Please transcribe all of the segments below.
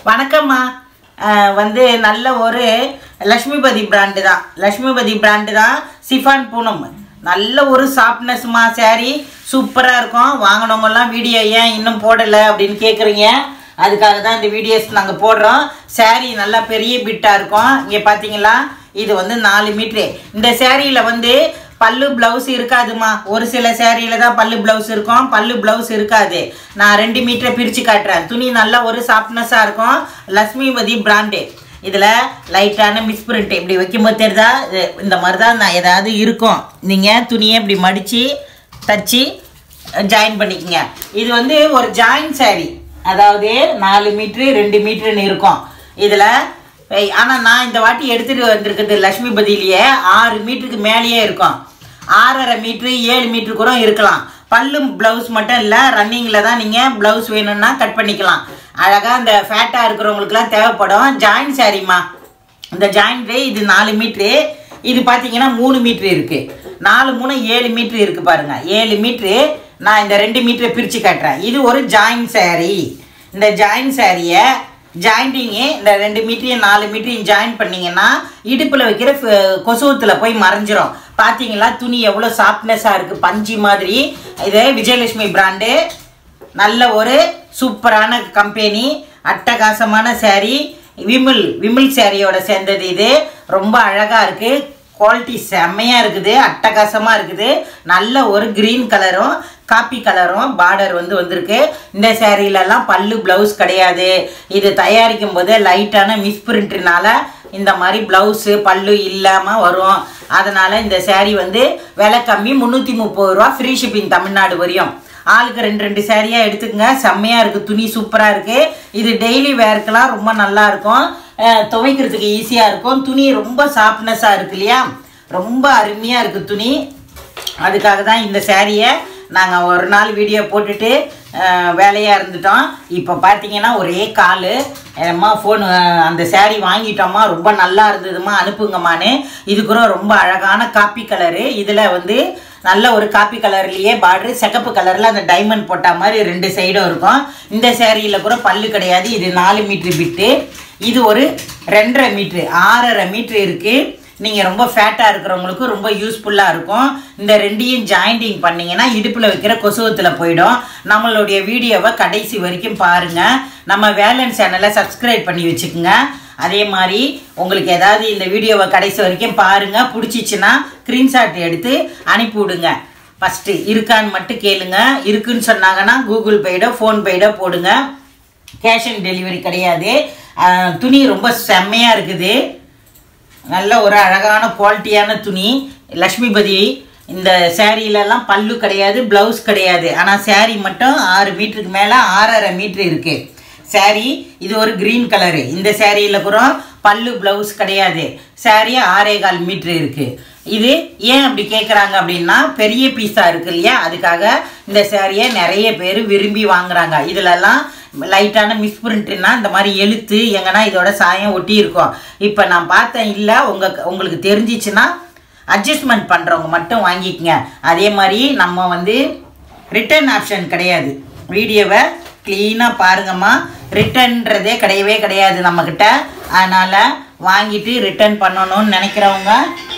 வணக்கம்மா அஹ் வந்து நல்ல ஒரு லக்ஷ்மிபதி பிராண்டு தான் லக்ஷ்மிபதி பிராண்டு தான் சிஃபான் பூனம் நல்ல ஒரு சாஃப்ட்னஸ்மா saree சூப்பராக இருக்கும் வாங்கினவங்கலாம் வீடியோ ஏன் இன்னும் போடலை அப்படின்னு கேட்குறீங்க அதுக்காக தான் இந்த வீடியோஸ் நாங்கள் போடுறோம் saree நல்லா பெரிய பிட்டாக இருக்கும் இங்கே பார்த்தீங்களா இது வந்து நாலு மீட்ரு இந்த சேரீயில் வந்து பல்லு ப்ளவுஸ் இருக்காதுமா ஒரு சில சேரீல தான் பல்லு ப்ளவுஸ் இருக்கும் பல்லு ப்ளவுஸ் இருக்காது நான் ரெண்டு மீட்டரை பிரித்து காட்டுறேன் துணி நல்லா ஒரு சாஃப்ட்னஸாக இருக்கும் லக்ஷ்மிபதி பிராண்டு இதில் லைட்டான மிஸ் பிரிண்ட் இப்படி வைக்கும்போது தெரியுதா இது இந்த மாதிரி தான் நான் ஏதாவது இருக்கும் நீங்கள் துணியை இப்படி மடித்து தச்சு ஜாயின் பண்ணிக்கங்க இது வந்து ஒரு ஜாயின் saree அதாவது நாலு மீட்ரு ரெண்டு மீட்ருன்னு இருக்கும் இதில் ஆனால் நான் இந்த வாட்டி எடுத்துகிட்டு வந்திருக்கிறது லக்ஷ்மிபதியிலேயே ஆறு மீட்டருக்கு மேலேயே இருக்கும் ஆறரை மீட்ரு ஏழு மீட்ரு கூட இருக்கலாம் பல்லு ப்ளவுஸ் மட்டும் இல்லை ரன்னிங்கில் தான் நீங்கள் ப்ளவுஸ் வேணும்னா கட் பண்ணிக்கலாம் அழகாக இந்த ஃபேட்டாக இருக்கிறவங்களுக்குலாம் தேவைப்படும் ஜாயின் சாரிம்மா இந்த ஜாயிண்ட்டு இது நாலு மீட்ரு இது பார்த்தீங்கன்னா மூணு மீட்ரு இருக்குது நாலு மூணு ஏழு மீட்ரு இருக்குது பாருங்கள் ஏழு மீட்ரு நான் இந்த ரெண்டு மீட்டரை பிரித்து காட்டுறேன் இது ஒரு ஜாயின் saree இந்த ஜாயின் சாரியை ஜாயிண்டிங்கு இந்த ரெண்டு மீட்டரையும் நாலு மீட்டரையும் ஜாயின் பண்ணீங்கன்னா இடுப்பில் வைக்கிற ஃப- கொசுவத்தில் போய் மறைஞ்சிரும் பார்த்தீங்களா துணி எவ்வளோ சாஃப்ட்னஸாக இருக்குது பஞ்சு மாதிரி இது விஜயலட்சுமி பிராண்டு நல்ல ஒரு சூப்பரான கம்பெனி அட்டகாசமான saree விமல் விமல் சேரீயோட சேர்ந்தது இது ரொம்ப அழகாக இருக்குது குவாலிட்டி செம்மையாக இருக்குது அட்டகாசமாக இருக்குது நல்ல ஒரு க்ரீன் கலரும் காப்பி கலரும் பார்டர் வந்து வந்திருக்கு இந்த சேரீலலாம் பல்லு ப்ளவுஸ் கிடையாது இது தயாரிக்கும் போது லைட்டான மிஸ் பிரிண்ட்னால இந்த மாதிரி ப்ளவுஸு பல்லு இல்லாமல் வரும் அதனால் இந்த saree வந்து விலை கம்மி முந்நூற்றி முப்பது ரூபா ஃப்ரீ ஷிப்பிங் தமிழ்நாடு வரையும் ஆளுக்கு ரெண்டு ரெண்டு சேரீயாக எடுத்துக்கங்க செம்மையாக இருக்குது துணி சூப்பராக இருக்குது இது டெய்லி வேர்க்கெலாம் ரொம்ப நல்லா இருக்கும் அஹ் துவைக்கிறதுக்கு ஈஸியாக இருக்கும் துணி ரொம்ப சாஃப்ட்னஸாக இருக்கு இல்லையா ரொம்ப அருமையாக இருக்குது துணி அதுக்காக தான் இந்த சேரீயை நாங்கள் ஒரு நாள் வீடியோ போட்டுட்டு வேலையாக இருந்துட்டோம் இப்போ பார்த்தீங்கன்னா ஒரே கால் அம்மா ஃபோன் அந்த saree வாங்கிட்டோம்மா ரொம்ப நல்லா இருந்ததும்மா அனுப்புங்கம்மான்னு இது கூட ரொம்ப அழகான காப்பி கலரு இதில் வந்து நல்ல ஒரு காப்பி கலர்லேயே பார்டரு சிகப்பு கலரில் அந்த டைமண்ட் போட்ட மாதிரி ரெண்டு சைடும் இருக்கும் இந்த சேரீயில் கூட பல்லு கிடையாது இது நாலு மீட்ரு பிட்டு இது ஒரு ரெண்டரை மீட்ரு ஆறரை மீட்ரு இருக்குது நீங்கள் ரொம்ப ஃபேட்டாக இருக்கிறவங்களுக்கு ரொம்ப யூஸ்ஃபுல்லாக இருக்கும் இந்த ரெண்டையும் ஜாயிண்டிங் பண்ணிங்கன்னா இடுப்பில் வைக்கிற கொசுவத்தில் போயிடும் நம்மளுடைய வீடியோவை கடைசி வரைக்கும் பாருங்கள் நம்ம வேலன் சேனலை சப்ஸ்கிரைப் பண்ணி வச்சுக்கோங்க அதே மாதிரி உங்களுக்கு ஏதாவது இந்த வீடியோவை கடைசி வரைக்கும் பாருங்கள் பிடிச்சிச்சின்னா ஸ்க்ரீன்ஷாட் எடுத்து அனுப்பி விடுங்க ஃபஸ்ட்டு இருக்கான்னு மட்டும் கேளுங்க இருக்குன்னு சொன்னாங்கன்னா கூகுள் பேடோ ஃபோன்பேடோ போடுங்க கேஷ் ஆன் டெலிவரி கிடையாது அஹ், துணி ரொம்ப செம்மையாக இருக்குது நல்ல ஒரு அழகான குவாலிட்டியான துணி லக்ஷ்மிபதி இந்த சேரீலலாம் பல்லு கிடையாது ப்ளவுஸ் கிடையாது ஆனால் saree மட்டும் ஆறு மீட்டருக்கு மேலே ஆறரை மீட்ரு இருக்குது saree இது ஒரு க்ரீன் கலரு இந்த சேரீயில் கூட பல்லு ப்ளவுஸ் கிடையாது saree ஆறே கால் மீட்ரு இருக்குது இது ஏன் அப்படி கேட்குறாங்க அப்படின்னா பெரிய பீஸாக இருக்கு இல்லையா அதுக்காக இந்த சேரீயை நிறைய பேர் விரும்பி வாங்குறாங்க இதிலெல்லாம் லைட்டான மிஸ் பிரிண்ட்னா இந்த மாதிரி எழுத்து எங்கன்னா இதோட சாயம் ஒட்டி இருக்கும் இப்போ நான் பார்த்தேன் இல்லை உங்கள் உங்களுக்கு தெரிஞ்சிச்சுன்னா அட்ஜஸ்ட்மெண்ட் பண்ணுறவங்க மட்டும் வாங்கிக்கங்க அதே மாதிரி நம்ம வந்து ரிட்டர்ன் ஆப்ஷன் கிடையாது வீடியோவை க்ளீனாக பாருங்கம்மா ரிட்டர்ன்றதே கிடையவே கிடையாது நம்மக்கிட்ட அதனால் வாங்கிட்டு ரிட்டர்ன் பண்ணணும்னு நினைக்கிறவங்க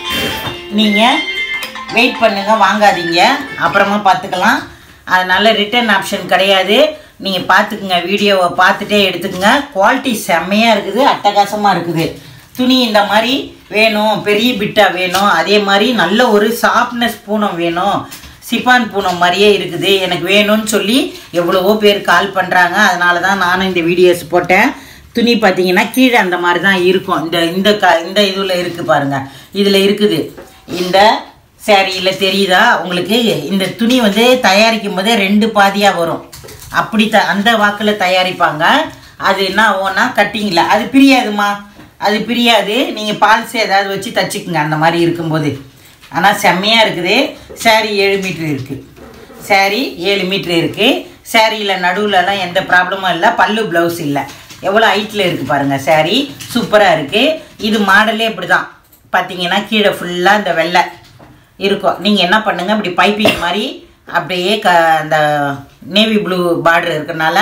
நீங்கள் வெயிட் பண்ணுங்கள் வாங்காதீங்க அப்புறமா பார்த்துக்கலாம் அதனால் ரிட்டர்ன் ஆப்ஷன் கிடையாது நீங்கள் பார்த்துக்குங்க வீடியோவை பார்த்துட்டே எடுத்துக்கங்க குவாலிட்டி செம்மையாக இருக்குது அட்டகாசமாக இருக்குது துணி இந்த மாதிரி வேணும் பெரிய பிட்டாக வேணும் அதே மாதிரி நல்ல ஒரு சாஃப்ட்னஸ் பூனம் வேணும் சிப்பான் பூனம் மாதிரியே இருக்குது எனக்கு வேணும்னு சொல்லி எவ்வளவோ பேர் கால் பண்ணுறாங்க அதனால தான் நானும் இந்த வீடியோஸ் போட்டேன் துணி பார்த்தீங்கன்னா கீழே அந்த மாதிரி தான் இருக்கும் இந்த இந்த க இந்த இதில் இருக்குது பாருங்கள் இதில் இருக்குது இந்த சேரீயில் தெரியுதா உங்களுக்கு இந்த துணி வந்து தயாரிக்கும் போதே ரெண்டு பாதியாக வரும் அப்படி த அந்த வாக்கில் தயாரிப்பாங்க அது என்ன ஆகும்னா கட்டிங்கில் அது பிரியாதுமா அது பிரியாது நீங்கள் பால்ஸ் ஏதாவது வச்சு தச்சுக்குங்க அந்த மாதிரி இருக்கும்போது ஆனால் செம்மையாக இருக்குது saree ஏழு மீட்ரு இருக்குது saree ஏழு மீட்ரு இருக்குது சேரீயில் நடுவுலலாம் எந்த ப்ராப்ளமும் இல்லை பல்லு ப்ளவுஸ் இல்லை எவ்வளோ ஹைட்டில் இருக்குது பாருங்கள் saree சூப்பராக இருக்குது இது மாடலே இப்படி தான் பார்த்தீங்கன்னா கீழே ஃபுல்லாக இந்த வெள்ளை இருக்கும் நீங்கள் என்ன பண்ணுங்கள் இப்படி பைப்பிங் மாதிரி அப்படியே க அந்த நேவி ப்ளூ பார்டர் இருக்கனால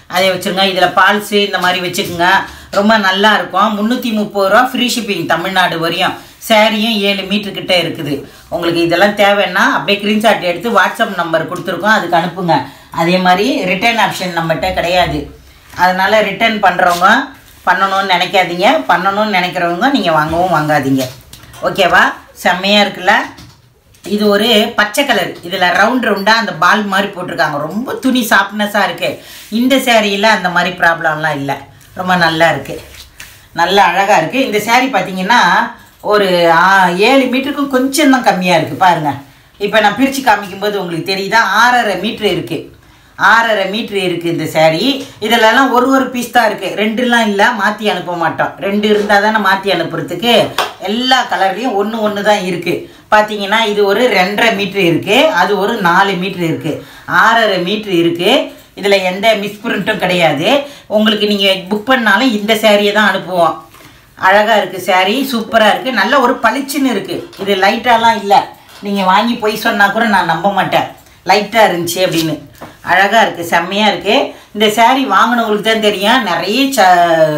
அதை வச்சுருங்க இதில் பால்ஸு இந்த மாதிரி வச்சுக்கோங்க ரொம்ப நல்லா இருக்கும் முந்நூற்றி முப்பது ரூபா ஃப்ரீ ஷிப்பிங் தமிழ்நாடு வரையும் சாரியும் ஏழு மீட்டர் கிட்ட இருக்குது உங்களுக்கு இதெல்லாம் தேவைன்னா அப்படியே ஸ்க்ரீன்ஷாட் எடுத்து வாட்ஸ்அப் நம்பர் கொடுத்துருக்கோம் அதுக்கு அனுப்புங்க அதே மாதிரி ரிட்டர்ன் ஆப்ஷன் நம்மகிட்ட கிடையாது அதனால் ரிட்டர்ன் பண்ணுறவங்க பண்ணணும்னு நினைக்காதீங்க பண்ணணும்னு நினைக்கிறவங்க நீங்கள் வாங்கவும் வாங்காதீங்க ஓகேவா செம்மையாக இருக்குல்ல இது ஒரு பச்சை கலர் இதில் ரவுண்ட் ரவுண்டாக அந்த பால் மாதிரி போட்டிருக்காங்க ரொம்ப துணி சாஃப்ட்னஸாக இருக்குது இந்த சேரீயில் அந்த மாதிரி ப்ராப்ளம்லாம் இல்லை ரொம்ப நல்லா இருக்குது நல்ல அழகாக இருக்குது இந்த saree பார்த்தீங்கன்னா ஒரு ஆ, ஏழு மீட்டருக்கும் கொஞ்சம் தான் கம்மியாக இருக்குது பாருங்கள் இப்போ நான் பிரித்து காமிக்கும்போது உங்களுக்கு தெரியுதா ஆறரை மீட்ரு இருக்குது ஆறரை மீட்ரு இருக்குது இந்த saree இதிலலாம் ஒரு ஒரு பீஸ் தான் இருக்குது ரெண்டுலாம் இல்லை மாற்றி அனுப்ப மாட்டோம் ரெண்டு இருந்தால் தானே மாற்றி அனுப்புறதுக்கு எல்லா கலர்லேயும் ஒன்று ஒன்று தான் இருக்குது பார்த்தீங்கன்னா இது ஒரு ரெண்டரை மீட்ரு இருக்குது அது ஒரு நாலு மீட்ரு இருக்குது ஆறரை மீட்ரு இருக்குது இதில் எந்த மிஸ்பிரிண்ட்டும் கிடையாது உங்களுக்கு நீங்கள் புக் பண்ணாலும் இந்த சேரீயை தான் அனுப்புவோம் அழகாக இருக்குது saree சூப்பராக இருக்குது நல்ல ஒரு பளிச்சுன்னு இருக்குது இது லைட்டாலாம் இல்லை நீங்கள் வாங்கி பொய் சொன்னால் கூட நான் நம்ப மாட்டேன் லைட்டாக இருந்துச்சு அப்படின்னு அழகாக இருக்குது செம்மையாக இருக்குது இந்த saree வாங்கினவங்களுக்கு தான் தெரியும் நிறைய ச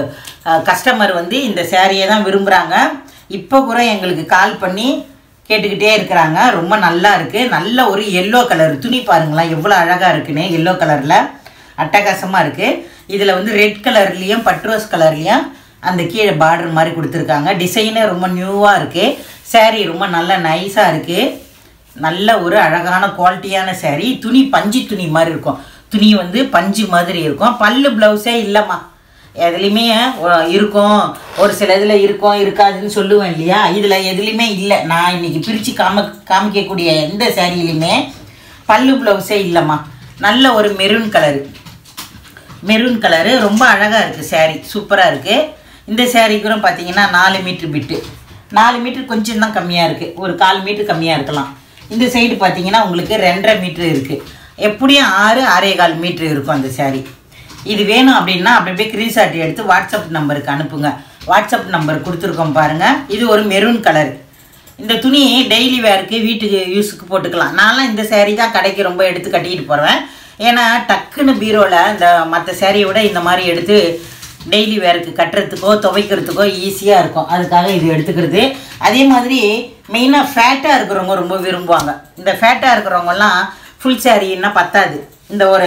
கஸ்டமர் வந்து இந்த சேரீயை தான் விரும்புகிறாங்க இப்போ கூட எங்களுக்கு கால் பண்ணி கேட்டுக்கிட்டே இருக்கிறாங்க ரொம்ப நல்லா இருக்குது நல்ல ஒரு எல்லோ கலர் துணி பாருங்களேன் எவ்வளோ அழகாக இருக்குன்னு எல்லோ கலரில் அட்டகாசமாக இருக்குது இதில் வந்து ரெட் கலர்லேயும் பட்ரோஸ் கலர்லேயும் அந்த கீழே பார்டர் மாதிரி கொடுத்துருக்காங்க டிசைனே ரொம்ப நியூவாக இருக்குது saree ரொம்ப நல்ல நைஸாக இருக்குது நல்ல ஒரு அழகான குவாலிட்டியான saree துணி பஞ்சு துணி மாதிரி இருக்கும் துணி வந்து பஞ்சு மாதிரி இருக்கும் பல்லு ப்ளவுஸே இல்லைம்மா எதுலேயுமே ஒ- இருக்கும் ஒரு சில இதில் இருக்கும் இருக்காதுன்னு சொல்லுவேன் இல்லையா இதில் எதுலேயுமே இல்லை நான் இன்னைக்கு பிரித்து காம காமிக்கக்கூடிய எந்த சேரீலையுமே பல்லு ப்ளவுஸே இல்லைம்மா நல்ல ஒரு மெரூன் கலரு மெரூன் கலரு ரொம்ப அழகாக இருக்குது saree சூப்பராக இருக்குது இந்த saree கூட பார்த்தீங்கன்னா நாலு மீட்ரு பிட்டு நாலு மீட்டர் கொஞ்சம் தான் கம்மியாக இருக்குது ஒரு கால் மீட்டர் கம்மியாக இருக்கலாம் இந்த சைடு பார்த்தீங்கன்னா உங்களுக்கு ரெண்டரை மீட்ரு இருக்குது எப்படியும் ஆறு ஆறே கால் மீட்ரு இருக்கும் அந்த saree இது வேணும் அப்படின்னா அப்படி அப்படியே ஸ்க்ரீன்ஷாட் எடுத்து வாட்ஸ்அப் நம்பருக்கு அனுப்புங்க வாட்ஸ்அப் நம்பர் கொடுத்துருக்கோம் பாருங்கள் இது ஒரு மெரூன் கலர் இந்த துணி டெய்லி வேருக்கு வீட்டுக்கு யூஸுக்கு போட்டுக்கலாம் நான்லாம் இந்த saree தான் கடைக்கு ரொம்ப எடுத்து கட்டிக்கிட்டு போகிறேன் ஏன்னா டக்குன்னு பீரோவில் இந்த மற்ற சேரீயை விட இந்த மாதிரி எடுத்து டெய்லி வேருக்கு கட்டுறதுக்கோ துவைக்கிறதுக்கோ ஈஸியாக இருக்கும் அதுக்காக இது எடுத்துக்கிறது அதே மாதிரி மெயினாக ஃபேட்டாக இருக்கிறவங்க ரொம்ப விரும்புவாங்க இந்த ஃபேட்டாக இருக்கிறவங்கலாம் ஃபுல் சாரீன்னா பத்தாது இந்த ஒரு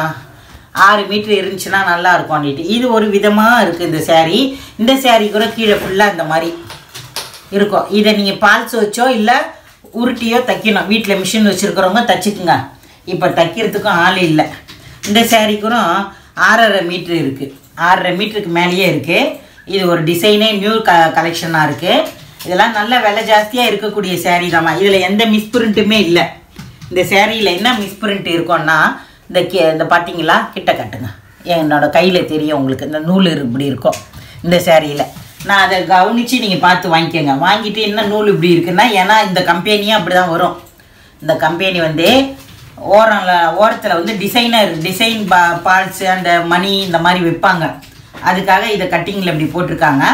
ஆறு மீட்ரு இருந்துச்சுன்னா நல்லா இருக்கும் அப்படின்ட்டு இது ஒரு விதமாக இருக்குது இந்த saree இந்த saree கூட கீழே ஃபுல்லாக இந்த மாதிரி இருக்கும் இதை நீங்கள் பால்ஸ் வச்சோ இல்லை உருட்டியோ தைக்கணும் வீட்டில் மிஷின் வச்சுருக்கிறவங்க தச்சுக்குங்க இப்போ தைக்கிறதுக்கும் ஆள் இல்லை இந்த saree கூட ஆறரை மீட்ரு இருக்குது ஆறரை மீட்டருக்கு மேலேயே இருக்குது இது ஒரு டிசைனே நியூ க கலெக்ஷனாக இருக்குது இதெல்லாம் நல்ல விலை ஜாஸ்தியாக இருக்கக்கூடிய saree தாம்மா இதில் எந்த மிஸ்பிரிண்ட்டுமே இல்லை இந்த சேரீயில் என்ன மிஸ்பிரிண்ட் இருக்கும்னா இந்த கே இந்த பார்த்தீங்களா கிட்ட கட்டுங்க என்னோட கையில் தெரியும் உங்களுக்கு இந்த நூல் இப்படி இருக்கும் இந்த சேரீயில் நான் அதை கவனித்து நீங்கள் பார்த்து வாங்கிக்கோங்க வாங்கிட்டு என்ன நூல் இப்படி இருக்குன்னா ஏன்னா இந்த கம்பெனியும் அப்படி தான் வரும் இந்த கம்பெனி வந்து ஓரத்தில் ஓரத்தில் வந்து டிசைனர் டிசைன் பா பால்ஸு அந்த மணி இந்த மாதிரி விற்பாங்க அதுக்காக இதை கட்டிங்கில் இப்படி போட்டிருக்காங்க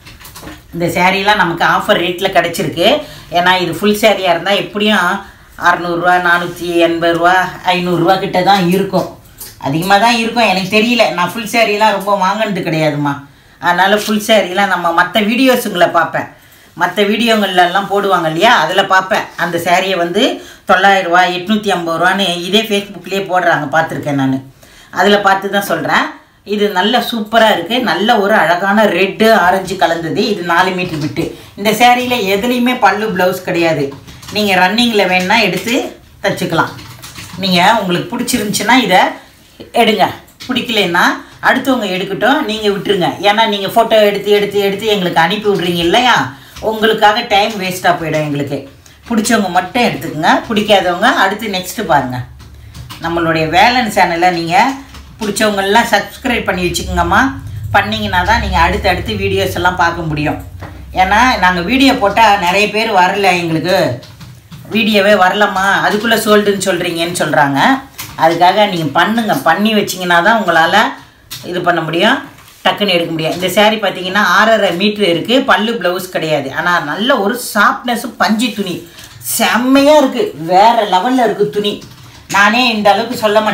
இந்த சேரீலாம் நமக்கு ஆஃபர் ரேட்டில் கிடச்சிருக்கு ஏன்னா இது ஃபுல் சேரீயாக இருந்தால் எப்படியும் அறநூறுரூவா நானூற்றி எண்பது ரூபா ஐநூறுரூவா கிட்ட தான் இருக்கும் அதிகமாக தான் இருக்கும் எனக்கு தெரியல நான் ஃபுல் சேரீலாம் ரொம்ப வாங்கினது கிடையாதும்மா அதனால் ஃபுல் சேரீலாம் நம்ம மற்ற வீடியோஸுங்களை பார்ப்பேன் மற்ற வீடியோங்கள்லாம் போடுவாங்க இல்லையா அதில் பார்ப்பேன் அந்த சேரீயை வந்து தொள்ளாயிரரூவா எட்நூற்றி ஐம்பது ரூபான்னு இதே ஃபேஸ்புக்லேயே போடுறாங்க பார்த்துருக்கேன் நான் அதில் பார்த்து தான் சொல்கிறேன் இது நல்ல சூப்பராக இருக்குது நல்ல ஒரு அழகான ரெட்டு ஆரஞ்சு கலந்தது இது நாலு மீட்டர் விட்டு இந்த சேரீயில் எதுலேயுமே பல்லு ப்ளவுஸ் கிடையாது நீங்கள் ரன்னிங்கில் வேணால் எடுத்து தச்சுக்கலாம் நீங்கள் உங்களுக்கு பிடிச்சிருந்துச்சுன்னா இதை எடுங்க பிடிக்கலன்னா அடுத்தவங்க எடுக்கட்டும் நீங்கள் விட்டுருங்க ஏன்னா நீங்கள் ஃபோட்டோ எடுத்து எடுத்து எடுத்து எங்களுக்கு அனுப்பி விட்றீங்க இல்லையா உங்களுக்காக டைம் வேஸ்ட்டாக போயிடும் எங்களுக்கு பிடிச்சவங்க மட்டும் எடுத்துக்கோங்க பிடிக்காதவங்க அடுத்து நெக்ஸ்ட்டு பாருங்கள் நம்மளுடைய வேலன் சேனலை நீங்கள் பிடிச்சவங்கெல்லாம் சப்ஸ்கிரைப் பண்ணி வச்சுக்கோங்கம்மா பண்ணிங்கன்னா தான் நீங்கள் அடுத்து அடுத்து வீடியோஸ் எல்லாம் பார்க்க முடியும் ஏன்னா நாங்கள் வீடியோ போட்டால் நிறைய பேர் வரல எங்களுக்கு வீடியோவே வரலம்மா அதுக்குள்ளே சோல்டுன்னு சொல்கிறீங்கன்னு சொல்கிறாங்க அதுக்காக நீங்கள் பண்ணுங்க பண்ணி வச்சிங்கன்னா தான் உங்களால் இது பண்ண முடியும் டக்குன்னு எடுக்க முடியும் இந்த saree பார்த்தீங்கன்னா ஆறரை மீட்ரு இருக்குது பல்லு ப்ளவுஸ் கிடையாது ஆனால் நல்ல ஒரு சாஃப்ட்னஸ் பஞ்சு துணி செம்மையாக இருக்குது வேறு லெவலில் இருக்குது துணி நானே இந்த அளவுக்கு சொல்ல மாட்டேன்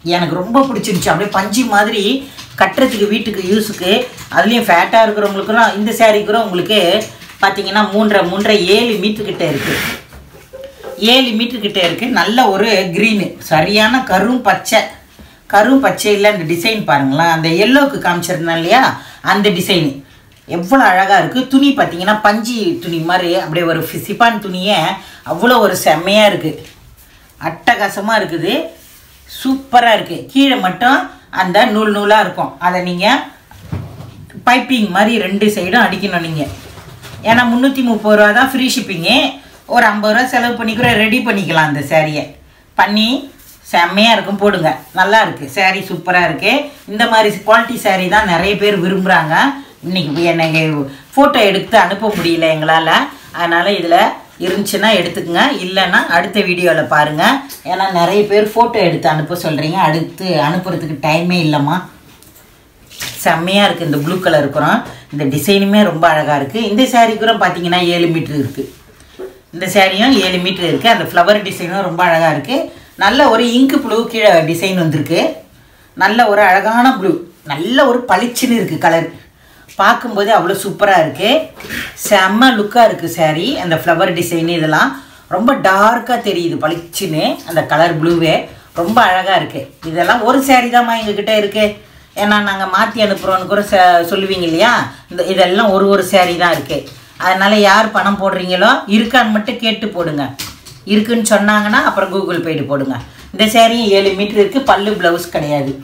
எனக்கு ரொம்ப பிடிச்சிருந்துச்சு அப்படியே பஞ்சு மாதிரி கட்டுறதுக்கு வீட்டுக்கு யூஸுக்கு அதுலேயும் ஃபேட்டாக இருக்கிறவங்களுக்குலாம் இந்த saree கூட உங்களுக்கு பார்த்தீங்கன்னா மூன்றரை மூன்றரை ஏழு மீட்டர் கிட்ட இருக்குது ஏழு மீட்டர் கிட்ட இருக்குது நல்ல ஒரு க்ரீனு சரியான கரும் பச்சை கரும் பச்சையில் அந்த டிசைன் பாருங்களேன் அந்த எல்லோவுக்கு காமிச்சிருந்தேன் இல்லையா அந்த டிசைனு எவ்வளோ அழகாக இருக்குது துணி பார்த்தீங்கன்னா பஞ்சு துணி மாதிரி அப்படியே ஒரு ஃபி- சிப்பான் துணியே அவ்வளோ ஒரு செம்மையாக இருக்குது அட்டகாசமாக இருக்குது சூப்பராக இருக்குது கீழே மட்டும் அந்த நூல் நூலாக இருக்கும் அதை நீங்கள் பைப்பிங் மாதிரி ரெண்டு சைடும் அடிக்கணும் நீங்கள் ஏன்னா முந்நூற்றி முப்பது ரூபா தான் ஃப்ரீ ஷிப்பிங்கு ஒரு ஐம்பது ரூபா செலவு பண்ணி கூட ரெடி பண்ணிக்கலாம் அந்த சேரீயை பண்ணி செம்மையாக இருக்கும் போடுங்க நல்லா இருக்குது saree சூப்பராக இருக்குது இந்த மாதிரி குவாலிட்டி saree தான் நிறைய பேர் விரும்புகிறாங்க இன்றைக்கி எனக்கு ஃபோட்டோ எடுத்து அனுப்ப முடியல எங்களால் அதனால் இதில் இருந்துச்சுன்னா எடுத்துக்கங்க இல்லைன்னா அடுத்த வீடியோவில் பாருங்கள் ஏன்னா நிறைய பேர் ஃபோட்டோ எடுத்து அனுப்ப சொல்கிறீங்க அடுத்து அனுப்புறதுக்கு டைமே இல்லைம்மா செம்மையாக இருக்குது இந்த ப்ளூ கலர் இருக்கிறோம் இந்த டிசைனுமே ரொம்ப அழகாக இருக்குது இந்த saree கூட பார்த்தீங்கன்னா ஏழு மீட்ரு இருக்குது இந்த சாரியும் ஏழு மீட்ரு இருக்குது அந்த ஃப்ளவர் டிசைனும் ரொம்ப அழகாக இருக்குது நல்ல ஒரு இங்கு ப்ளூ கீழே டிசைன் வந்திருக்கு நல்ல ஒரு அழகான ப்ளூ நல்ல ஒரு பளிச்சுன்னு இருக்குது கலர் பார்க்கும்போது அவ்வளோ சூப்பராக இருக்குது செம்ம லுக்காக இருக்குது saree அந்த ஃப்ளவர் டிசைன் இதெல்லாம் ரொம்ப டார்க்காக தெரியுது பளிச்சுன்னு அந்த கலர் ப்ளூவே ரொம்ப அழகாக இருக்குது இதெல்லாம் ஒரு saree தாம்மா எங்ககிட்ட இருக்குது ஏன்னா நாங்கள் மாற்றி அனுப்புகிறோன்னு கூட ச சொல்லுவீங்க இல்லையா இந்த இதெல்லாம் ஒரு ஒரு saree தான் இருக்குது அதனால் யார் பணம் போடுறீங்களோ இருக்கான்னு மட்டும் கேட்டு போடுங்க இருக்குன்னு சொன்னாங்கன்னா அப்புறம் கூகுள் பேடு போடுங்க இந்த சேரீயும் ஏழு மீட்டர் இருக்குது பல்லு ப்ளவுஸ் கிடையாது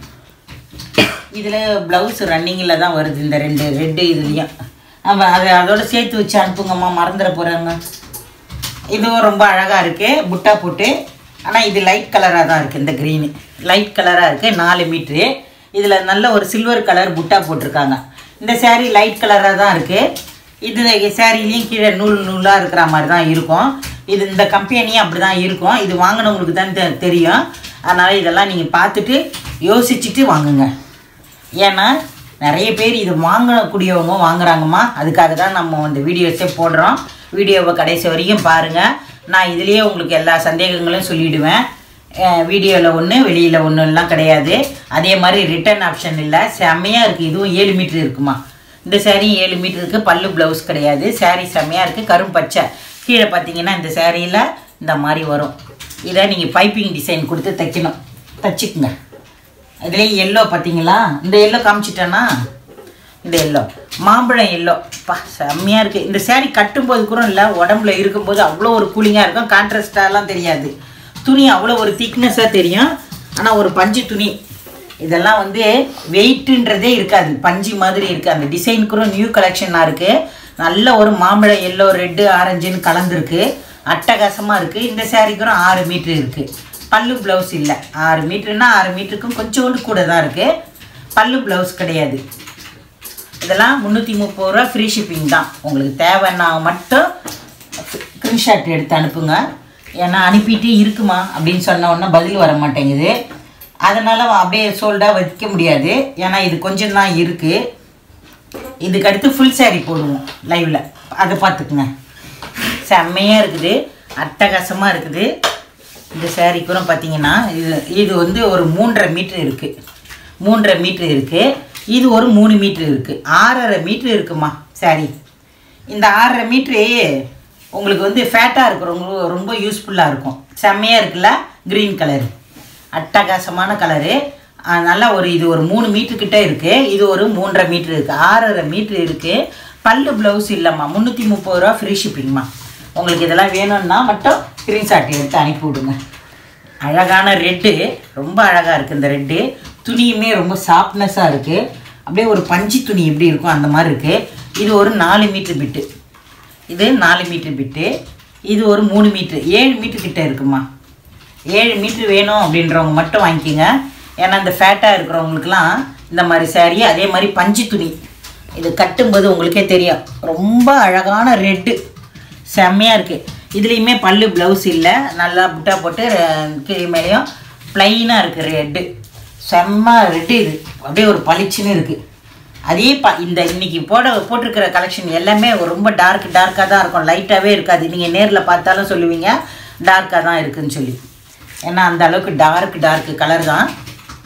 இதில் ப்ளவுஸ் ரன்னிங்கில் தான் வருது இந்த ரெண்டு ரெட்டு இதுலேயும் அவன் அதை அதோட சேர்த்து வச்சு அனுப்புங்கம்மா மறந்துட போகிறாங்க இதுவும் ரொம்ப அழகாக இருக்குது புட்டா போட்டு ஆனால் இது லைட் கலராக தான் இருக்குது இந்த க்ரீனு லைட் கலராக இருக்குது நாலு மீட்ரு இதில் நல்ல ஒரு சில்வர் கலர் புட்டா போட்டிருக்காங்க இந்த saree லைட் கலராக தான் இருக்குது இது சேரீலையும் கீழே நூல் நூலாக இருக்கிற மாதிரி தான் இருக்கும் இது இந்த கம்பெனியும் அப்படி தான் இருக்கும் இது வாங்கினவங்களுக்கு தான் தெ- தெரியும் அதனால் இதெல்லாம் நீங்கள் பார்த்துட்டு யோசிச்சுட்டு வாங்குங்க ஏன்னா நிறைய பேர் இது வாங்கக்கூடியவங்க வாங்குறாங்கம்மா அதுக்காக தான் நம்ம இந்த வீடியோஸே போடுறோம் வீடியோவை கடைசி வரைக்கும் பாருங்கள் நான் இதுலேயே உங்களுக்கு எல்லா சந்தேகங்களும் சொல்லிவிடுவேன் வீடியோவில் ஒன்று வெளியில் ஒன்றுலாம் கிடையாது அதே மாதிரி ரிட்டர்ன் ஆப்ஷன் இல்லை செம்மையாக இருக்குது இதுவும் ஏழு மீட்ரு இருக்குமா இந்த saree ஏழு மீட்டர் இருக்குது பல்லு ப்ளவுஸ் கிடையாது saree செம்மையாக இருக்குது கரும் பச்சை கீழே பார்த்தீங்கன்னா இந்த சேரீயில் இந்த மாதிரி வரும் இதை நீங்கள் பைப்பிங் டிசைன் கொடுத்து தைக்கணும் தைச்சிக்குங்க இதுலேயே எல்லோ பார்த்தீங்களா இந்த எல்லோ காமிச்சிட்டேன்னா இந்த எல்லோ மாம்பழம் எல்லோ பா செம்மையாக இருக்குது இந்த saree கட்டும்போது கூட இல்லை உடம்புல இருக்கும்போது அவ்வளோ ஒரு கூலிங்காக இருக்கும் கான்ட்ராஸ்டாலாம் தெரியாது துணி அவ்வளோ ஒரு திக்னஸாக தெரியும் ஆனால் ஒரு பஞ்சு துணி இதெல்லாம் வந்து வெயிட்டுன்றதே இருக்காது பஞ்சு மாதிரி இருக்குது அந்த டிசைன் கூட நியூ கலெக்ஷனாக இருக்குது நல்ல ஒரு மாம்பழம் எல்லோ ரெட்டு ஆரஞ்சுன்னு கலந்துருக்கு அட்டகாசமாக இருக்குது இந்த saree கூட ஆறு மீட்ரு இருக்குது பல்லு ப்ளவுஸ் இல்லை ஆறு மீட்டருனா ஆறு மீட்டருக்கும் கொஞ்சோண்டு கூட தான் இருக்குது பல்லு ப்ளவுஸ் கிடையாது இதெல்லாம் முந்நூற்றி முப்பது ரூபா ஃப்ரீ ஷிப்பிங் தான் உங்களுக்கு தேவைன்னா மட்டும் ஸ்க்ரீன்ஷாட் எடுத்து அனுப்புங்க ஏன்னா அனுப்பிட்டு இருக்குமா அப்படின்னு சொன்ன உடனே பதில் வர மாட்டேங்குது அதனால் அப்படியே சோல்டாக வைக்க முடியாது ஏன்னா இது கொஞ்சம் தான் இருக்குது இதுக்கு அடுத்து ஃபுல் saree போடுவோம் லைவில் அதை பார்த்துக்குங்க செம்மையாக இருக்குது அட்டகாசமாக இருக்குது இந்த saree கூட பார்த்தீங்கன்னா இது இது வந்து ஒரு மூன்றரை மீட்ரு இருக்குது மூன்றரை மீட்ரு இருக்குது இது ஒரு மூணு மீட்ரு இருக்குது ஆறரை மீட்ரு இருக்குமா saree இந்த ஆறரை மீட்ரு உங்களுக்கு வந்து ஃபேட்டாக இருக்கிறவங்களுக்கு ரொம்ப யூஸ்ஃபுல்லாக இருக்கும் செம்மையாக இருக்குல்ல க்ரீன் கலர் அட்டகாசமான கலரு நல்லா ஒரு இது ஒரு மூணு மீட்ரு கிட்ட இருக்குது இது ஒரு மூன்றரை மீட்ரு இருக்குது ஆறரை மீட்ரு இருக்குது பல்லு ப்ளவுஸ் இல்லைம்மா முந்நூற்றி முப்பது ரூபா ஃப்ரீ ஷிப்பிங்மா உங்களுக்கு இதெல்லாம் வேணும்னா மட்டும் ஸ்க்ரீன்ஷாட் எடுத்து அனுப்பி விடுங்க அழகான ரெட்டு ரொம்ப அழகாக இருக்குது இந்த ரெட்டு துணியுமே ரொம்ப சாஃப்ட்னஸாக இருக்குது அப்படியே ஒரு பஞ்சு துணி எப்படி இருக்கும் அந்த மாதிரி இருக்குது இது ஒரு நாலு மீட்ரு பிட்டு இது நாலு மீட்ரு பிட்டு இது ஒரு மூணு மீட்ரு ஏழு மீட்ரு கிட்ட இருக்குமா ஏழு மீட்ரு வேணும் அப்படின்றவங்க மட்டும் வாங்கிக்கோங்க ஏன்னா இந்த ஃபேட்டாக இருக்கிறவங்களுக்குலாம் இந்த மாதிரி saree அதே மாதிரி பஞ்சு துணி இது கட்டும்போது உங்களுக்கே தெரியும் ரொம்ப அழகான ரெட்டு செம்மையாக இருக்குது இதுலேயுமே பல்லு ப்ளவுஸ் இல்லை நல்லா புட்டா போட்டு அஹ், கீழே மேலேயும் ப்ளைனாக இருக்குது ரெட்டு செம்ம ரெட்டு இது அப்படியே ஒரு பளிச்சுன்னு இருக்குது அதே ப இந்த இன்னைக்கு போட போட்டிருக்கிற கலெக்ஷன் எல்லாமே ரொம்ப டார்க் டார்க்காக தான் இருக்கும் லைட்டாகவே இருக்காது நீங்கள் நேரில் பார்த்தாலும் சொல்லுவீங்க டார்க்காக தான் இருக்குன்னு சொல்லி ஏன்னா அந்த அளவுக்கு டார்க் டார்க் கலர் தான்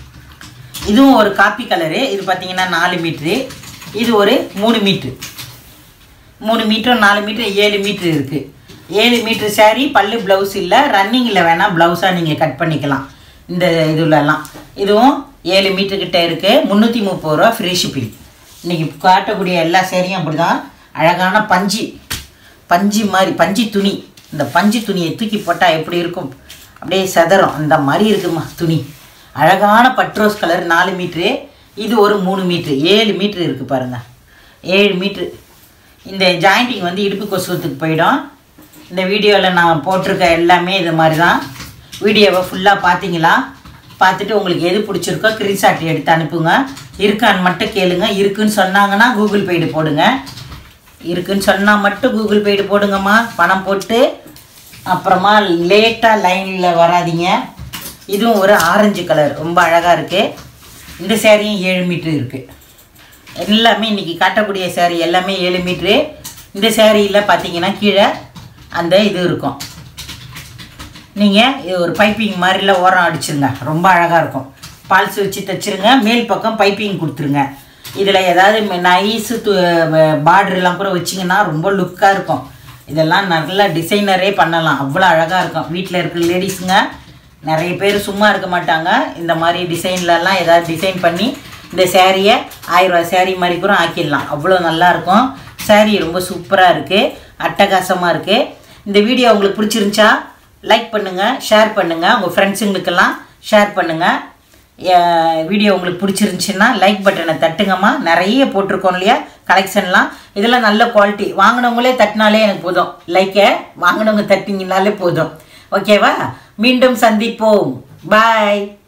இதுவும் ஒரு காப்பி கலரு இது பார்த்தீங்கன்னா நாலு மீட்ரு இது ஒரு மூணு மீட்ரு மூணு மீட்டர் நாலு மீட்டர் ஏழு மீட்ரு இருக்குது ஏழு மீட்ரு saree பல்லு ப்ளவுஸ் இல்லை ரன்னிங்கில் வேணால் ப்ளவுஸாக நீங்கள் கட் பண்ணிக்கலாம் இந்த இதுலலாம் இதுவும் ஏழு மீட்டர் கிட்ட இருக்குது முந்நூற்றி முப்பது ரூபா ஃப்ரீ ஷிப்பிங் இன்றைக்கி காட்டக்கூடிய எல்லா சேரீயும் அப்படி தான் அழகான பஞ்சு பஞ்சு மாதிரி பஞ்சு துணி இந்த பஞ்சு துணியை தூக்கி போட்டால் எப்படி இருக்கும் அப்படியே செதறும் அந்த மாதிரி இருக்குமா துணி அழகான பட்ரோஸ் கலர் நாலு மீட்ரு இது ஒரு மூணு மீட்ரு ஏழு மீட்ரு இருக்குது பாருங்கள் ஏழு மீட்ரு இந்த ஜாயிண்டிங் வந்து இடுப்பு கொசுவத்துக்கு போயிடும் இந்த வீடியோவில் நான் போட்டிருக்க எல்லாமே இது மாதிரி தான் வீடியோவை ஃபுல்லாக பார்த்தீங்களா பார்த்துட்டு உங்களுக்கு எது பிடிச்சிருக்கோ ஸ்க்ரீன்ஷாட் எடுத்து அனுப்புங்க இருக்கான்னு மட்டும் கேளுங்க இருக்குன்னு சொன்னாங்கன்னா கூகுள் பெய்டு போடுங்க இருக்குன்னு சொன்னால் மட்டும் கூகுள் பெய்டு போடுங்கம்மா பணம் போட்டு அப்புறமா லேட்டாக லைனில் வராதீங்க இதுவும் ஒரு ஆரஞ்சு கலர் ரொம்ப அழகாக இருக்குது இந்த சேரீயும் ஏழு மீட்ரு இருக்குது எல்லாமே இன்றைக்கி காட்டக்கூடிய சேரீ எல்லாமே ஏழு மீட்ரு இந்த சேரீயில் பார்த்தீங்கன்னா கீழே அந்த இது இருக்கும் நீங்கள் இது ஒரு பைப்பிங் மாதிரில ஓரம் அடிச்சிருங்க ரொம்ப அழகாக இருக்கும் பால்ஸ் வச்சு தைச்சிருங்க மேல் பக்கம் பைப்பிங் கொடுத்துருங்க இதில் ஏதாவது நைஸு பார்டர்லாம் கூட வச்சிங்கன்னா ரொம்ப லுக்காக இருக்கும் இதெல்லாம் நல்ல டிசைனரே பண்ணலாம் அவ்வளோ அழகாக இருக்கும் வீட்டில் இருக்கிற லேடிஸுங்க நிறைய பேர் சும்மா இருக்க மாட்டாங்க இந்த மாதிரி டிசைன்லலாம் ஏதாவது டிசைன் பண்ணி இந்த சேரீயை ஆயிரரூவா சேரீ மாதிரி கூட ஆக்கிடலாம் அவ்வளோ நல்லாயிருக்கும் சேரீ ரொம்ப சூப்பராக இருக்குது அட்டகாசமாக இருக்குது இந்த வீடியோ உங்களுக்கு பிடிச்சிருந்துச்சா லைக் பண்ணுங்கள் ஷேர் பண்ணுங்கள் உங்கள் ஃப்ரெண்ட்ஸுங்களுக்கெல்லாம் ஷேர் பண்ணுங்கள் வீடியோ உங்களுக்கு பிடிச்சிருந்துச்சின்னா லைக் பட்டனை தட்டுங்கம்மா நிறைய போட்டிருக்கோம் இல்லையா கலெக்ஷன்லாம் இதெல்லாம் நல்ல குவாலிட்டி வாங்கினவங்களே தட்டினாலே எனக்கு போதும் லைக்கை வாங்கினவங்க தட்டிங்கனாலே போதும் ஓகேவா மீண்டும் சந்திப்போம் பாய்